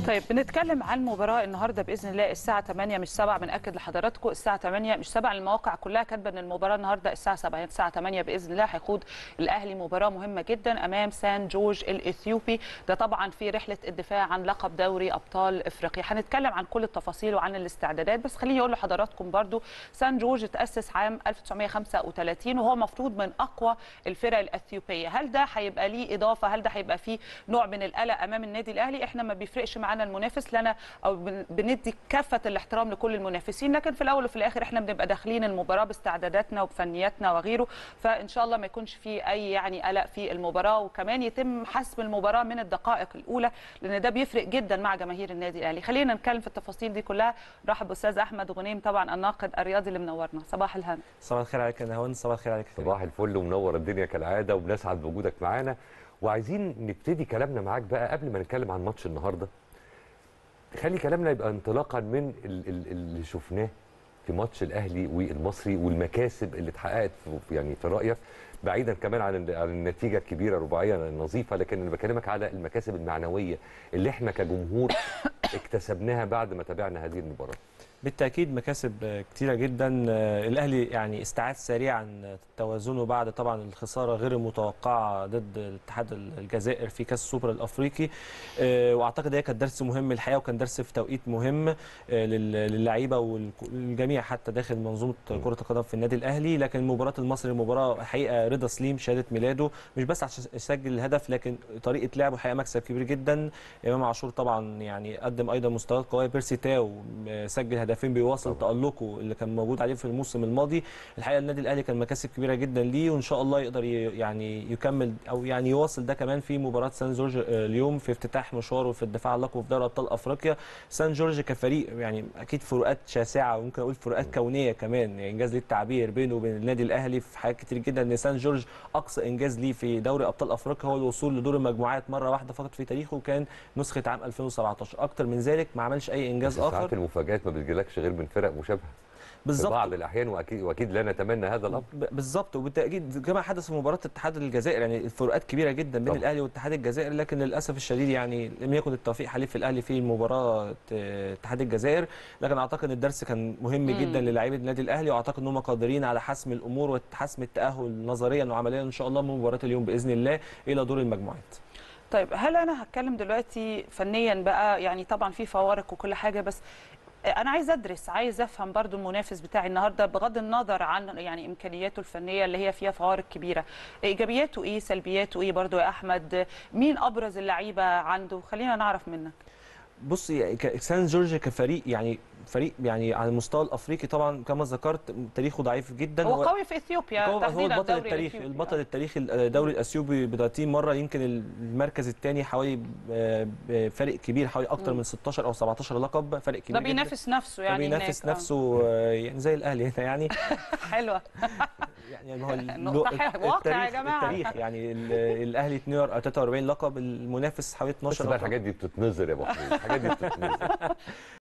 طيب بنتكلم عن المباراه النهارده باذن الله الساعه 8 مش 7 بناكد لحضراتكم الساعه 8 مش 7 المواقع كلها كاتبه ان المباراه النهارده الساعه 7 الساعه 8 باذن الله هيخوض الاهلي مباراه مهمه جدا امام سان جورج الاثيوبي ده طبعا في رحله الدفاع عن لقب دوري ابطال افريقيا هنتكلم عن كل التفاصيل وعن الاستعدادات بس خليني اقول لحضراتكم برضو سان جورج تاسس عام 1935 وهو مفروض من اقوى الفرق الاثيوبيه هل ده هيبقى ليه اضافه هل ده هيبقى فيه نوع من القلق امام النادي الاهلي احنا ما بيفرقش معانا المنافس لنا او بن- بندي كافه الاحترام لكل المنافسين لكن في الاول وفي الاخر احنا بنبقى داخلين المباراه باستعداداتنا وبفنياتنا وغيره فان شاء الله ما يكونش في اي يعني قلق في المباراه وكمان يتم حسم المباراه من الدقائق الاولى لان ده بيفرق جدا مع جماهير النادي الاهلي خلينا نتكلم في التفاصيل دي كلها رحب باستاذ احمد غنيم طبعا الناقد الرياضي اللي منورنا صباح الهنا صباح الخير عليك يا نهوان صباح الخير عليك يا كريم. صباح الفل ومنور الدنيا كالعاده وبنسعد بوجودك معانا وعايزين نبتدي كلامنا معاك بقى قبل ما نتكلم عن ماتش النهارده خلي كلامنا يبقى انطلاقا من ال- ال- اللي شفناه في ماتش الاهلي والمصري والمكاسب اللي اتحققت في يعني في رايك بعيدا كمان عن ال- عن النتيجه الكبيره الرباعيه النظيفه لكن انا بكلمك على المكاسب المعنويه اللي احنا كجمهور اكتسبناها بعد ما تابعنا هذه المباراه بالتاكيد مكاسب آه، كتيره جدا آه، الاهلي يعني استعاد سريعا توازنه بعد طبعا الخساره غير المتوقعه ضد الاتحاد الجزائر في كاس السوبر الافريقي آه، واعتقد هي كانت درس مهم الحقيقه وكان درس في توقيت مهم آه، لل- للعيبه والجميع حتى داخل منظومه كره القدم في النادي الاهلي لكن مباراه المصري مباراه حقيقه رضا سليم شهاده ميلاده مش بس عشان يسجل الهدف لكن طريقه لعبه حقيقه مكسب كبير جدا امام عاشور طبعا يعني قدم ايضا مستويات قويه بيرسي تاو آه، سجل هدفين بيواصل طبعاً. تالقه اللي كان موجود عليه في الموسم الماضي الحقيقه النادي الاهلي كان مكاسب كبيره جدا ليه وان شاء الله يقدر ي- يعني يكمل او يعني يواصل ده كمان في مباراه سان جورج آه، اليوم في افتتاح مشواره في الدفاع عن اللقب في دوري ابطال افريقيا سان جورج كفريق يعني اكيد فروقات شاسعه وممكن اقول فروقات كونيه كمان يعني انجاز للتعبير بينه وبين النادي الاهلي في حاجات كتير جدا ان سان جورج اقصى انجاز ليه في دوري ابطال افريقيا هو الوصول لدور المجموعات مره واحده فقط في تاريخه وكان نسخه عام 2017 اكتر من ذلك ما عملش اي انجاز بس ساعات اخر المفاجات ما بتجيلكش غير من فرق مشابهه في بالظبط بعض الاحيان واكيد واكيد لا نتمنى هذا الامر ب- بالظبط وبالتاكيد كما حدث في مباراه اتحاد الجزائر يعني الفروقات كبيره جدا بين طبعا. الاهلي واتحاد الجزائر لكن للاسف الشديد يعني لم يكن التوفيق حليف الاهلي في مباراه آه، اتحاد الجزائر لكن اعتقد ان الدرس كان مهم مم. جدا للاعيبه النادي الاهلي واعتقد ان هم قادرين على حسم الامور وحسم التاهل نظريا وعمليا ان شاء الله من مباراه اليوم باذن الله الى دور المجموعات طيب هل انا هتكلم دلوقتي فنيا بقى يعني طبعا في فوارق وكل حاجه بس انا عايز ادرس عايز افهم برضو المنافس بتاعي النهارده بغض النظر عن يعني امكانياته الفنيه اللي هي فيها فوارق كبيره ايجابياته ايه سلبياته ايه برضو يا احمد مين ابرز اللعيبه عنده خلينا نعرف منك بص يعني ك- سان جورج كفريق يعني فريق يعني على المستوى الافريقي طبعا كما ذكرت تاريخه ضعيف جدا هو قوي في اثيوبيا هو هو تحديدا البطل الدوري التاريخي الإثيوبي. البطل التاريخي الدوري الاثيوبي ب 30 مره يمكن المركز الثاني حوالي آه، فرق كبير حوالي اكتر مم. من 16 او 17 لقب فرق كبير ده جداً. بينافس نفسه ده يعني بينافس هناك. آه. نفسه آه، يعني زي الاهلي هنا يعني حلوه يعني ما هو ال- نقطة الو- حلوة. واقع يا التاريخ- جماعة. التاريخ يعني ال- الاهلي 42 لقب المنافس حوالي بس 12 بقى لقب الحاجات دي بتتنظر يا ابو حميد الحاجات دي بتتنظر